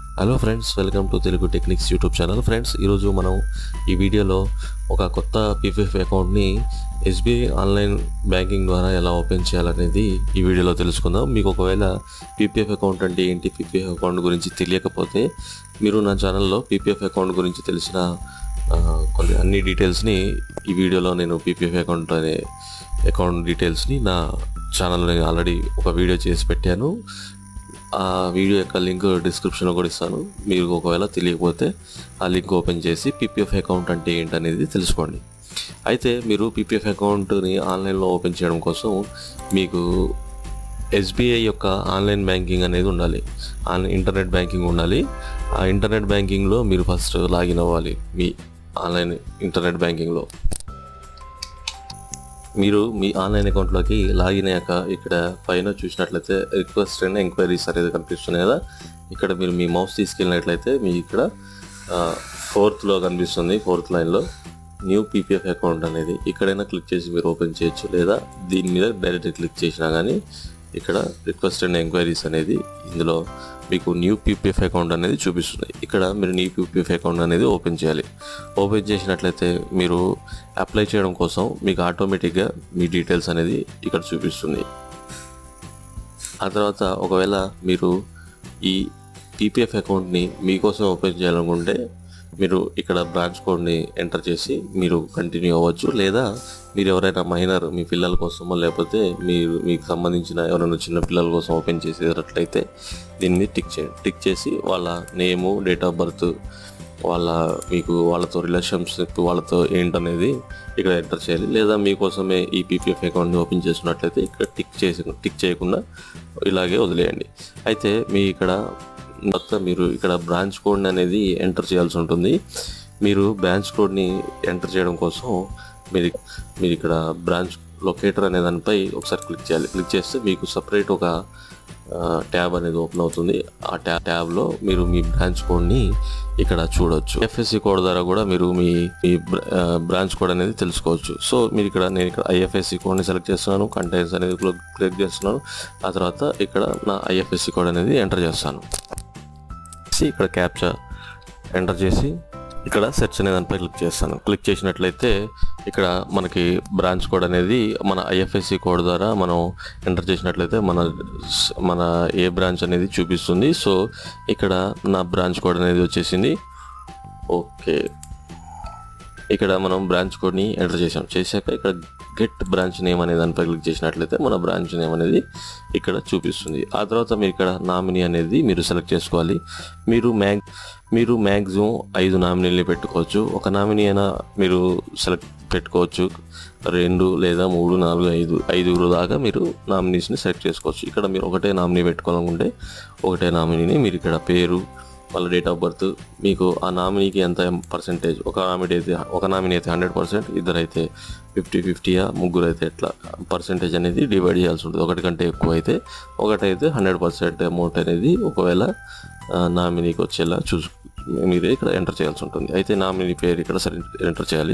hello friends welcome to Telugu techniques YouTube channel friends ఈరోజు మనం ఈ వీడియోలో ఒక కొత్త పీపీఎఫ్ అకౌంట్ని ఎస్బీఐ ఆన్లైన్ బ్యాంకింగ్ ద్వారా ఎలా ఓపెన్ చేయాలనేది ఈ వీడియోలో తెలుసుకుందాం మీకు ఒకవేళ పీపీఎఫ్ అకౌంట్ అంటే ఏంటి పీపీఎఫ్ అకౌంట్ గురించి తెలియకపోతే మీరు నా ఛానల్లో పీపీఎఫ్ అకౌంట్ గురించి తెలిసిన ఆ, కొన్ని అన్ని డీటెయిల్స్ని ఈ వీడియోలో నేను పీపీఎఫ్ అకౌంట్ అనే అకౌంట్ డీటెయిల్స్ని నా ఛానల్లో ఆల్రెడీ ఒక వీడియో చేసి పెట్టాను ఆ వీడియో యొక్క లింక్ డిస్క్రిప్షన్లో కూడా ఇస్తాను మీరు ఒకవేళ తెలియకపోతే ఆ లింక్ ఓపెన్ చేసి పీపీఎఫ్ అకౌంట్ అంటే ఏంటనేది తెలుసుకోండి అయితే మీరు పీపీఎఫ్ అకౌంట్ని ఆన్లైన్లో ఓపెన్ చేయడం కోసం మీకు ఎస్బీఐ యొక్క ఆన్లైన్ బ్యాంకింగ్ అనేది ఉండాలి ఆన్లైన్ ఇంటర్నెట్ బ్యాంకింగ్ ఉండాలి ఆ ఇంటర్నెట్ బ్యాంకింగ్లో మీరు ఫస్ట్ లాగిన్ అవ్వాలి మీ ఆన్లైన్ ఇంటర్నెట్ బ్యాంకింగ్లో మీరు మీ ఆన్లైన్ అకౌంట్లోకి లాగిన్ అయ్యాక ఇక్కడ పైన చూసినట్లయితే రిక్వెస్ట్ అండ్ ఎంక్వైరీస్ అనేది కనిపిస్తున్నాయి కదా ఇక్కడ మీరు మీ మౌస్ తీసుకెళ్ళినట్లయితే మీ ఇక్కడ ఫోర్త్లో కనిపిస్తుంది ఫోర్త్ లైన్లో న్యూ పీపీఎఫ్ అకౌంట్ అనేది ఇక్కడైనా క్లిక్ చేసి మీరు ఓపెన్ చేయొచ్చు లేదా దీని మీద డైరెక్ట్ క్లిక్ చేసినా కానీ ఇక్కడ రిక్వెస్ట్ అండ్ ఎంక్వైరీస్ అనేది ఇందులో మీకు న్యూ పీపీఎఫ్ అకౌంట్ అనేది చూపిస్తుంది ఇక్కడ మీరు న్యూ పీపీఎఫ్ అకౌంట్ అనేది ఓపెన్ చేయాలి ఓపెన్ చేసినట్లయితే మీరు అప్లై చేయడం కోసం మీకు ఆటోమేటిక్గా మీ డీటెయిల్స్ అనేది ఇక్కడ చూపిస్తుంది ఆ తర్వాత ఒకవేళ మీరు ఈ పీపీఎఫ్ అకౌంట్ని మీకోసం ఓపెన్ చేయాలనుకుంటే మీరు ఇక్కడ బ్రాంచ్ కోడ్ని ఎంటర్ చేసి మీరు కంటిన్యూ అవ్వచ్చు లేదా మీరు ఎవరైనా మైనర్ మీ పిల్లల కోసమో లేకపోతే మీరు మీకు సంబంధించిన ఎవరైనా చిన్న పిల్లల కోసం ఓపెన్ చేసేటట్లయితే దీన్ని టిక్ చేయండి టిక్ చేసి వాళ్ళ నేము డేట్ ఆఫ్ బర్త్ వాళ్ళ మీకు వాళ్ళతో రిలేషన్షిప్ వాళ్ళతో ఏంటనేది ఇక్కడ ఎంటర్ చేయాలి లేదా మీకోసమే ఈ పీపీఎఫ్ అకౌంట్ని ఓపెన్ చేసినట్లయితే ఇక్కడ టిక్ చేసి టిక్ చేయకుండా ఇలాగే వదిలేయండి అయితే మీ ఇక్కడ మొత్తం మీరు ఇక్కడ బ్రాంచ్ కోడ్ అనేది ఎంటర్ చేయాల్సి ఉంటుంది మీరు బ్రాంచ్ కోడ్ని ఎంటర్ చేయడం కోసం మీరు మీరు ఇక్కడ బ్రాంచ్ లొకేటర్ అనే దానిపై ఒకసారి క్లిక్ చేయాలి క్లిక్ చేస్తే మీకు సపరేట్ ఒక ట్యాబ్ అనేది ఓపెన్ అవుతుంది ఆ ట్యాబ్ ట్యాబ్లో మీరు మీ బ్రాంచ్ కోడ్ని ఇక్కడ చూడొచ్చు ఎఫ్ఎస్సి కోడ్ ద్వారా కూడా మీరు మీ మీ బ్రాంచ్ కోడ్ అనేది తెలుసుకోవచ్చు సో మీరు ఇక్కడ నేను ఇక్కడ ఐఎఫ్ఎస్సి కోడ్ని సెలెక్ట్ చేస్తున్నాను కంటైన్స్ అనేది క్లిక్ చేస్తున్నాను ఆ తర్వాత ఇక్కడ నా ఐఎఫ్ఎస్సి కోడ్ అనేది ఎంటర్ చేస్తాను చేసి ఇక్కడ క్యాప్చా ఎంటర్ చేసి ఇక్కడ సెర్చ్ అనే దానిపై క్లిక్ చేస్తాను క్లిక్ చేసినట్లయితే ఇక్కడ మనకి బ్రాంచ్ కోడ్ అనేది మన ఐఎఫ్ఎస్సి కోడ్ ద్వారా మనం ఎంటర్ చేసినట్లయితే మన మన ఏ బ్రాంచ్ అనేది చూపిస్తుంది సో ఇక్కడ నా బ్రాంచ్ కోడ్ అనేది వచ్చేసింది ఓకే ఇక్కడ మనం బ్రాంచ్ కోడ్ని ఎంటర్ చేసాం చేశాక ఇక్కడ గెట్ బ్రాంచ్ నేమ్ అనే దానిపై క్లిక్ చేసినట్లయితే మన బ్రాంచ్ నేమ్ అనేది ఇక్కడ చూపిస్తుంది ఆ తర్వాత మీరు ఇక్కడ నామినీ అనేది మీరు సెలెక్ట్ చేసుకోవాలి మీరు మ్యాగ్ మీరు మ్యాక్సిమం ఐదు నామినీలు పెట్టుకోవచ్చు ఒక నామినీ అయినా మీరు సెలెక్ట్ పెట్టుకోవచ్చు రెండు లేదా మూడు నాలుగు ఐదు ఐదుగురు దాకా మీరు నామినీస్ని సెలెక్ట్ చేసుకోవచ్చు ఇక్కడ మీరు ఒకటే నామినీ పెట్టుకోవాలనుకుంటే ఒకటే నామినీని మీరు ఇక్కడ పేరు వాళ్ళ డేట్ ఆఫ్ బర్త్ మీకు ఆ నామినీకి ఎంత పర్సెంటేజ్ ఒక నామినీ అయితే ఒక నామినీ అయితే హండ్రెడ్ పర్సెంట్ ఇద్దరైతే ఫిఫ్టీ ఫిఫ్టీయా ముగ్గురు అయితే ఎట్లా పర్సెంటేజ్ అనేది డివైడ్ చేయాల్సి ఉంటుంది ఒకటి కంటే ఎక్కువ అయితే ఒకటైతే హండ్రెడ్ పర్సెంట్ అమౌంట్ అనేది ఒకవేళ నామినీకి వచ్చేలా చూసు మీరే ఇక్కడ ఎంటర్ చేయాల్సి ఉంటుంది అయితే నామినీ పేరు ఇక్కడ సరే ఎంటర్ చేయాలి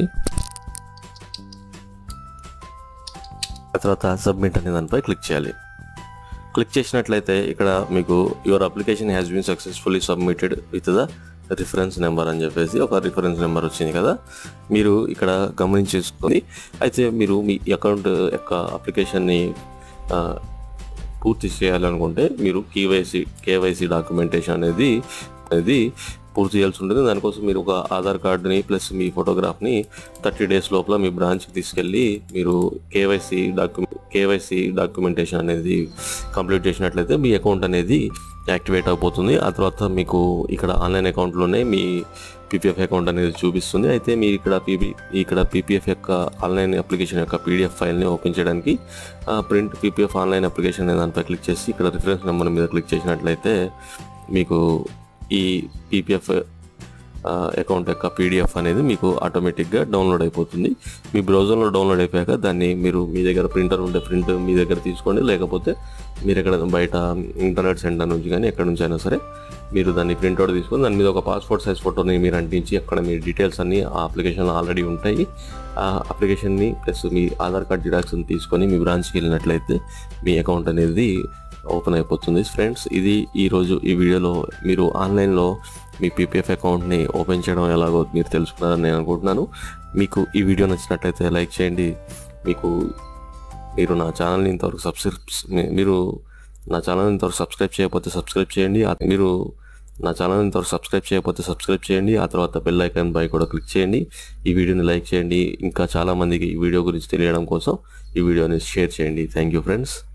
ఆ తర్వాత సబ్మిట్ అనే దానిపై క్లిక్ చేయాలి క్లిక్ చేసినట్లయితే ఇక్కడ మీకు your application has been successfully submitted with the reference number అని చెప్పేసి ఒక రిఫరెన్స్ నెంబర్ వచ్చింది కదా మీరు ఇక్కడ గమనించేసుకొని అయితే మీరు మీ అకౌంట్ యొక్క అప్లికేషన్ని ఆ, పూర్తి చేయాలనుకుంటే మీరు కేవైసీ కేవైసీ డాక్యుమెంటేషన్ అనేది అనేది పూర్తి చేయాల్సి ఉంటుంది దానికోసం మీరు ఒక ఆధార్ కార్డుని ప్లస్ మీ ఫోటోగ్రాఫ్ని థర్టీ డేస్ లోపల మీ బ్రాంచ్కి తీసుకెళ్ళి మీరు కేవైసీ డాక్యుమెంట్ కేవైసీ డాక్యుమెంటేషన్ అనేది కంప్లీట్ చేసినట్లయితే మీ అకౌంట్ అనేది యాక్టివేట్ అయిపోతుంది ఆ తర్వాత మీకు ఇక్కడ ఆన్లైన్ అకౌంట్లోనే మీ పీపీఎఫ్ అకౌంట్ అనేది చూపిస్తుంది అయితే మీరు ఇక్కడ పీపీ ఇక్కడ పీపీఎఫ్ యొక్క ఆన్లైన్ అప్లికేషన్ యొక్క పీడిఎఫ్ ఫైల్ని ఓపెన్ చేయడానికి ప్రింట్ పీపీఎఫ్ ఆన్లైన్ అప్లికేషన్ అనే దానిపై క్లిక్ చేసి ఇక్కడ రిఫరెన్స్ నెంబర్ మీద క్లిక్ చేసినట్లయితే మీకు ఈ పీపీఎఫ్ అకౌంట్ యొక్క పీడిఎఫ్ అనేది మీకు ఆటోమేటిక్గా డౌన్లోడ్ అయిపోతుంది మీ బ్రౌజర్లో డౌన్లోడ్ అయిపోయాక దాన్ని మీరు మీ దగ్గర ప్రింటర్ ఉంటే ప్రింట్ మీ దగ్గర తీసుకోండి లేకపోతే మీరు ఎక్కడ బయట ఇంటర్నెట్ సెంటర్ నుంచి కానీ ఎక్కడి నుంచి అయినా సరే మీరు దాన్ని ప్రింట్అవుట్ తీసుకొని దాని మీద ఒక పాస్పోర్ట్ సైజ్ ఫోటోని మీరు అంటించి అక్కడ మీ డీటెయిల్స్ అన్నీ ఆ అప్లికేషన్లో ఆల్రెడీ ఉంటాయి ఆ అప్లికేషన్ని ప్లస్ మీ ఆధార్ కార్డ్ జిరాక్స్ని తీసుకొని మీ బ్రాంచ్కి వెళ్ళినట్లయితే మీ అకౌంట్ అనేది ఓపెన్ అయిపోతుంది ఫ్రెండ్స్ ఇది ఈరోజు ఈ వీడియోలో మీరు ఆన్లైన్లో మీ పీపీఎఫ్ అకౌంట్ని ఓపెన్ చేయడం ఎలాగో మీరు తెలుసుకున్నారని నేను అనుకుంటున్నాను మీకు ఈ వీడియో నచ్చినట్లయితే లైక్ చేయండి మీకు మీరు నా ఛానల్ని ఇంతవరకు సబ్స్క్రైబ్ మీరు నా ఛానల్ ఇంతవరకు సబ్స్క్రైబ్ చేయకపోతే సబ్స్క్రైబ్ చేయండి ఆ- మీరు నా ఛానల్ ఇంతవరకు సబ్స్క్రైబ్ చేయకపోతే సబ్స్క్రైబ్ చేయండి ఆ తర్వాత బెల్ ఐకాన్ పై కూడా క్లిక్ చేయండి ఈ వీడియోని లైక్ చేయండి ఇంకా చాలా మందికి ఈ వీడియో గురించి తెలియడం కోసం ఈ వీడియోని షేర్ చేయండి థ్యాంక్ యూ ఫ్రెండ్స్